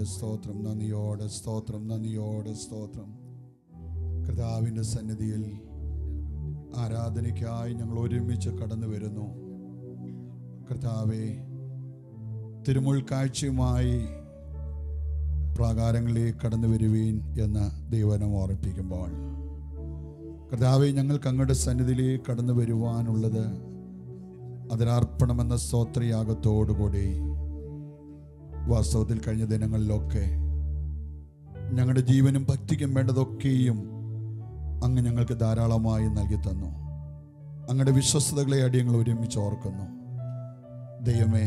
നന്ദിയോടെ സ്തോത്രം നന്ദിയോടെ സ്തോത്രം നന്ദിയോടെ സ്തോത്രം കർത്താവിൻ്റെ സന്നിധിയിൽ ആരാധനയ്ക്കായി ഞങ്ങൾ ഒരുമിച്ച് കടന്നു വരുന്നു കർത്താവെ തിരുമുൾ കാഴ്ചയുമായി പ്രാകാരങ്ങളിലേക്ക് കടന്നു വരുവീൻ എന്ന് ദൈവനം ഓർപ്പിക്കുമ്പോൾ കർത്താവെ ഞങ്ങൾക്ക് അങ്ങയുടെ സന്നിധിയിലേക്ക് കടന്നു വരുവാനുള്ളത് അതിനർപ്പണമെന്ന സ്തോത്രയാഗത്തോടുകൂടി വാസ്തവത്തിൽ കഴിഞ്ഞ ദിനങ്ങളിലൊക്കെ ഞങ്ങളുടെ ജീവനും ഭക്തിക്കും വേണ്ടതൊക്കെയും അങ്ങ് ഞങ്ങൾക്ക് ധാരാളമായി നൽകി തന്നു അങ്ങയുടെ വിശ്വസ്തതകളെ അടി ഞങ്ങൾ ഒരുമിച്ച് ഓർക്കുന്നു ദൈവമേ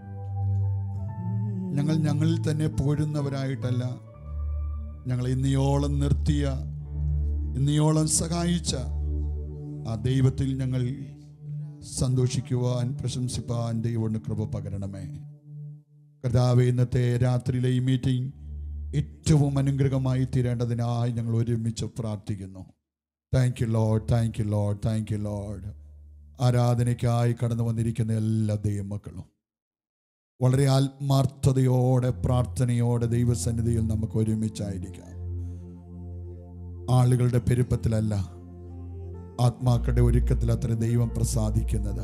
ഞങ്ങൾ ഞങ്ങളിൽ തന്നെ പോരുന്നവരായിട്ടല്ല ഞങ്ങൾ ഇന്നിയോളം നിർത്തിയ ഇന്നിയോളം സഹായിച്ച ആ ദൈവത്തിൽ ഞങ്ങൾ സന്തോഷിക്കുവാൻ പ്രശംസിപ്പാൻ ദൈവത്തിന് കൃപ പകരണമേ കർത്താവ് ഇന്നത്തെ രാത്രിയിലെ ഈ മീറ്റിംഗ് ഏറ്റവും അനുഗ്രഹമായി തീരേണ്ടതിനായി ഞങ്ങൾ ഒരുമിച്ച് പ്രാർത്ഥിക്കുന്നു thank you lord thank you lord thank you lord ആരാധനയ്ക്കായി കടന്നു വന്നിരിക്കുന്ന എല്ലാ ദൈവമക്കളും വളരെ ആത്മാർത്ഥതയോടെ പ്രാർത്ഥനയോടെ ദൈവസന്നിധിയിൽ നമുക്ക് ഒരുമിച്ചായിരിക്കാം ആളുകളുടെ പെരുപ്പത്തിലല്ല ആത്മാക്കളുടെ ഒരുക്കത്തിൽ അത്ര ദൈവം പ്രസാദിക്കുന്നത്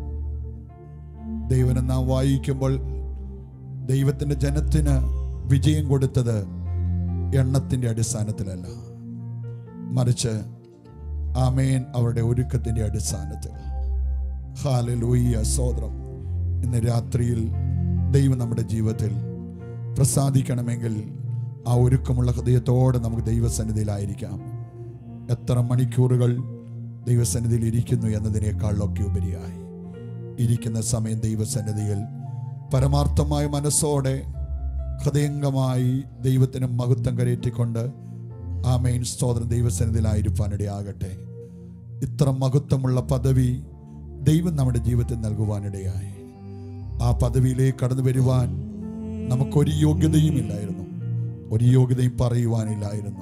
ദൈവനെ നാം വായിക്കുമ്പോൾ ദൈവത്തിന്റെ ജനത്തിന് വിജയം കൊടുത്തത് എണ്ണത്തിന്റെ അടിസ്ഥാനത്തിലല്ല മറിച്ച് ആമേൻ അവരുടെ ഒരുക്കത്തിന്റെ അടിസ്ഥാനത്തിൽ ഹാലലൂയ്യ സോദരം ഇന്ന് രാത്രിയിൽ ദൈവം നമ്മുടെ ജീവിതത്തിൽ പ്രസാദിക്കണമെങ്കിൽ ആ ഒരുക്കമുള്ള ഹൃദയത്തോടെ നമുക്ക് ദൈവസന്നിധിയിലായിരിക്കാം എത്ര മണിക്കൂറുകൾ ദൈവസന്നിധിയിൽ ഇരിക്കുന്നു എന്നതിനേക്കാളൊക്കെ ഉപരിയായി ഇരിക്കുന്ന സമയം ദൈവസന്നിധിയിൽ പരമാർത്ഥമായ മനസ്സോടെ ഹൃദയംഗമായി ദൈവത്തിന് മഹത്വം കരയറ്റിക്കൊണ്ട് ആ മെയിൻ സ്തോത്രം ദൈവസന്നിധിയിലായിരിക്കാനിടയാകട്ടെ ഇത്ര മഹത്വമുള്ള പദവി ദൈവം നമ്മുടെ ജീവിതത്തിൽ നൽകുവാനിടയായി ആ പദവിയിലേക്ക് കടന്നു വരുവാൻ നമുക്കൊരു യോഗ്യതയും ഇല്ലായിരുന്നു ഒരു യോഗ്യതയും പറയുവാനില്ലായിരുന്നു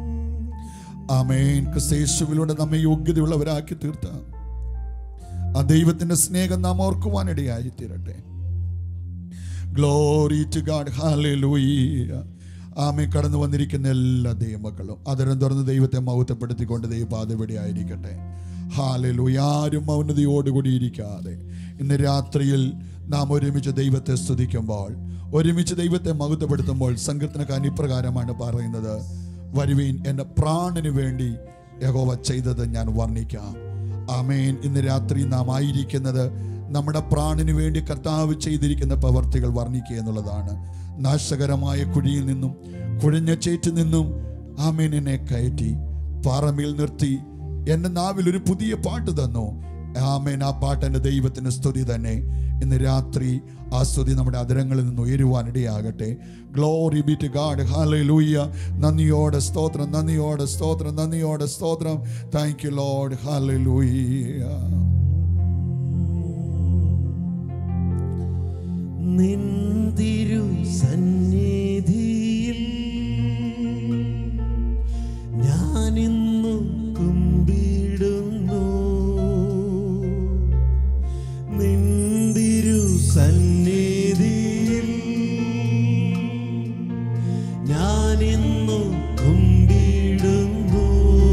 ആമേൻ ക്രിസ്തേശുവിലൂടെ നമ്മെ യോഗ്യതയുള്ളവരാക്കി തീർത്ത ആ ദൈവത്തിന്റെ സ്നേഹം നാം ഓർക്കുവാനിടയായി തീരട്ടെ ഗ്ലോറി ടു ഗാഡ് ഹാലൂയ ആമേ കടന്നു വന്നിരിക്കുന്ന എല്ലാ ദൈവമക്കളും അതിരം തുറന്ന് ദൈവത്തെ മൗത്തപ്പെടുത്തിക്കൊണ്ട് ദൈവപാതവിടെ ആയിരിക്കട്ടെ ഹാലലൂയ ആരും മൗനതയോടുകൂടി ഇരിക്കാതെ ഇന്ന് രാത്രിയിൽ നാം ഒരുമിച്ച് ദൈവത്തെ സ്തുതിക്കുമ്പോൾ ഒരുമിച്ച് ദൈവത്തെ മഹത്വപ്പെടുത്തുമ്പോൾ സങ്കീർത്തനക്കാരൻ ഇപ്രകാരമാണ് പറയുന്നത് വരുവീൻ എൻ്റെ പ്രാണന് വേണ്ടി യഹോവ ചെയ്തത് ഞാൻ വർണ്ണിക്കാം ആമേൻ ഇന്ന് രാത്രി നാം ആയിരിക്കുന്നത് നമ്മുടെ പ്രാണന് വേണ്ടി കർത്താവ് ചെയ്തിരിക്കുന്ന പ്രവർത്തികൾ വർണ്ണിക്കുക എന്നുള്ളതാണ് നാശകരമായ കുഴിയിൽ നിന്നും കുഴഞ്ഞ ചേറ്റിൽ നിന്നും ആമേൻ എന്നെ കയറ്റി പാറമേൽ നിർത്തി എൻ്റെ നാവിൽ ഒരു പുതിയ പാട്ട് തന്നു ആമേൻ ആ പാട്ട് എൻ്റെ ദൈവത്തിന് സ്തുതി തന്നെ ഇന്ന് രാത്രി ആ സ്തുതി നമ്മുടെ അതരങ്ങളിൽ നിന്ന് ഉയരുവാനിടയാകട്ടെ ഗ്ലോറി ബി ടു ഗാഡ് ഹാലൂയ്യ നന്ദിയോടെ സ്തോത്രം നന്ദിയോടെ സ്തോത്രം നന്ദിയോടെ സ്തോത്രം താങ്ക് യു ലോഡ് ഹാലൂയ്യ നിന്തിരു സന്നിധിയിൽ ഞാനിന്നു കുമ്പിടുന്നു നിന്തിരു സന്നിധിയിൽ ഞാനിന്നു കുമ്പിടുന്നു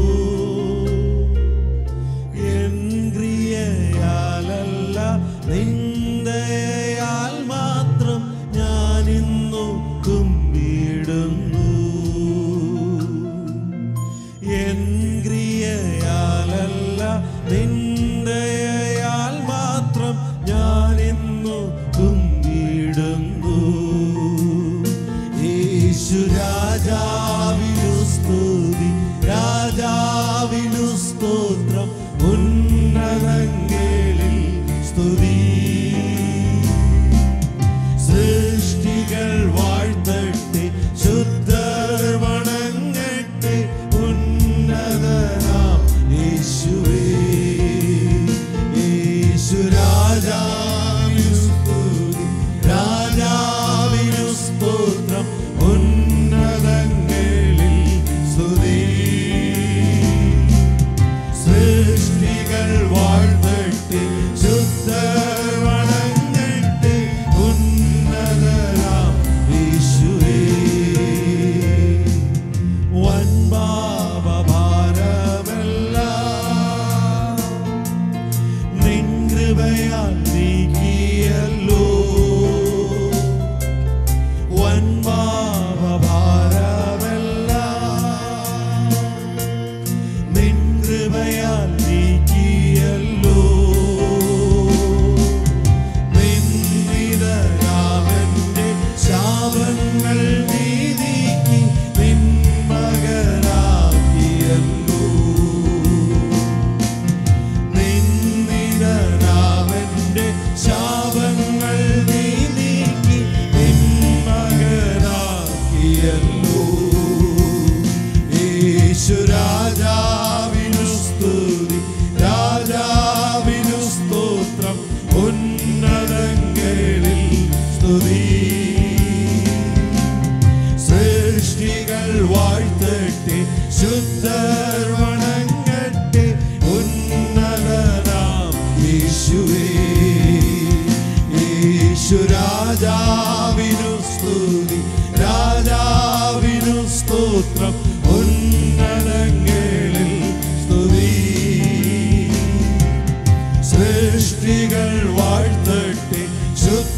എൻ ക്രിയയാലല്ല നിന്ദയാൽ മാത്രം ഞാനിന്നു കുമ്പിടുന്നു എൻ ക്രിയയാലല്ല നിന്ദയാൽ മാത്രം ഞാനിന്നു കുമ്പിടുന്നു യേശു രാജാവിനു സ്തുതി രാജാവിനു സ്തോത്രം ഉന്നതങ്ങളിൽ സ്തുതി സൃഷ്ടികൾ വാഴ്ത്തട്ടെ ശുദ്ധർ വണങ്ങട്ടെ ഉന്നതനാം യേശുവേ യേശു രാജാവിനു സ്തുതി രാജാവിനു സ്തോത്രം ഉന്നതങ്ങളിൽ സ്തുതി സൃഷ്ടികൾ വാഴ്ത്തട്ടെ ശുദ്ധർ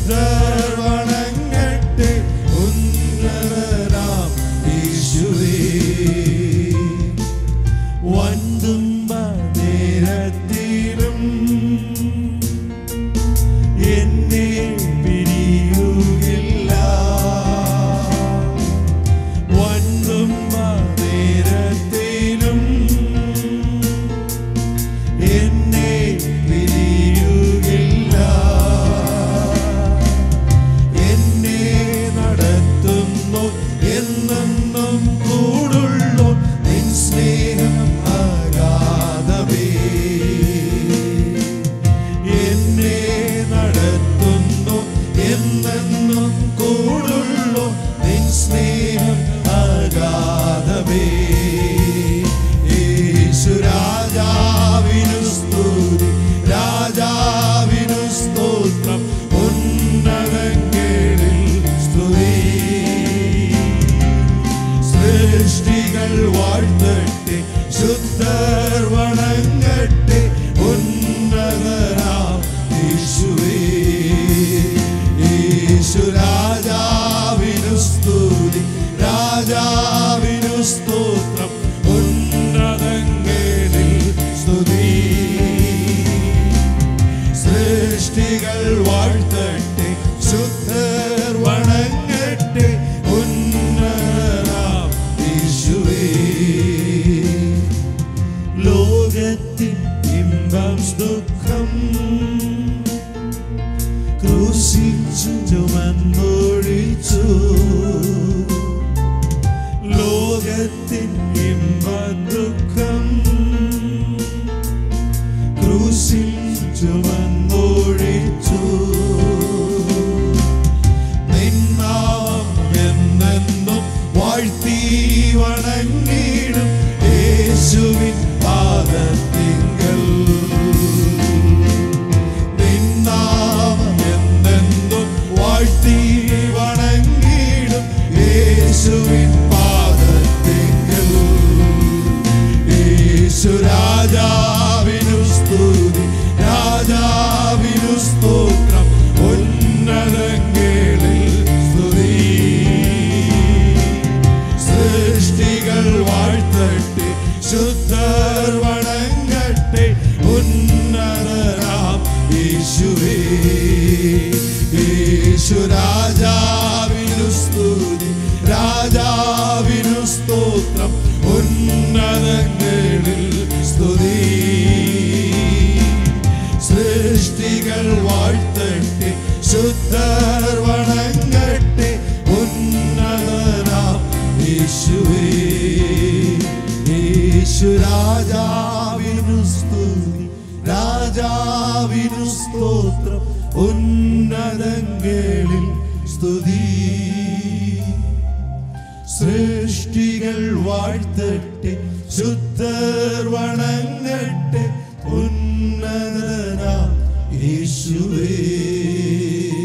ശുദ്ധർ വണങ്ങട്ടെ ഉന്നതനാം യേശുവേ വന്തുമ്പ നേരത്തിലും എന്നെ പിരിയുകില്ല വന്തുമ്പ നേരത്തിലും എന്നെ പിരിയുകില്ല എന്നെ നടത്തുന്നു എന്നെന്നും കൂടുള്ളു നിൻ സ്നേഹം ആരാധവേ എന്നെ നടത്തുന്നു എന്നെന്നും കൂടുള്ളു നിൻ സ്നേഹം ആരാധവേ യേശു രാജാവിനു സ്തുതി രാജാവിനു സ്തോത്രം ഉന്നതങ്ങളിൽ സ്തുതി സൃഷ്ടികൾ വാഴ്ത്തട്ടെ ശുദ്ധർ വണങ്ങട്ടെ ഉന്നതരാം യേശുവേ യേശു രാജാവിനു സ്തുതി രാജാവിനു സ്തോത്രം ഉന്നതങ്ങളിൽ സ്തുതി സൃഷ്ടികൾ വാഴ്ത്തട്ടെ ശുദ്ധർ വണങ്ങട്ടെ ഉന്നതരാം യേശുവേ ലോകത്തിൻ ഇമ്പം ദുഃഖം ക്രൂശിച്ചു ചുമന്നൊഴിച്ചു ലോകത്തിൻ ഇമ്പ ദുഃഖം ക്രൂശിൽ ചുമന്നൊഴിച്ചു നിന്നാമം എന്നെന്നും വാഴ്ത്തി വണങ്ങിടും യേശുവിൻ പാദത്തിങ്കൽ നിന്നാമം എന്നെന്നും വാഴ്ത്തി വണങ്ങിടും യേശുവിൻ പാദത്തിങ്കൽ യേശു രാജാവിനു സ്തുതി രാജാവിനു സ്തോത്രം ഉന്നതങ്ങളിൽ സ്തുതി സൃഷ്ടികൾ വാഴ്ത്തട്ടെ ശുദ്ധർ വണങ്ങട്ടെ ഉന്നതരാം യേശുവേ യേശു രാജാവിനു സ്തുതി രാജാവിനു സ്തോത്രം ഉന്നതങ്ങളിൽ സ്തുതി സൃഷ്ടികൾ വാഴ്ത്തട്ടെ ശുദ്ധർ വണങ്ങട്ടെ ഉന്നതനാം യേശുവേ യേശു രാജാവിനു സ്തുതി രാജാവിനു സ്തോത്രം ഉന്നതങ്ങളിൽ സ്തുതി സൃഷ്ടികൾ വാഴ്ത്തട്ടെ ശുദ്ധർ വണങ്ങട്ടെ ഉന്നതനാം യേശുവേ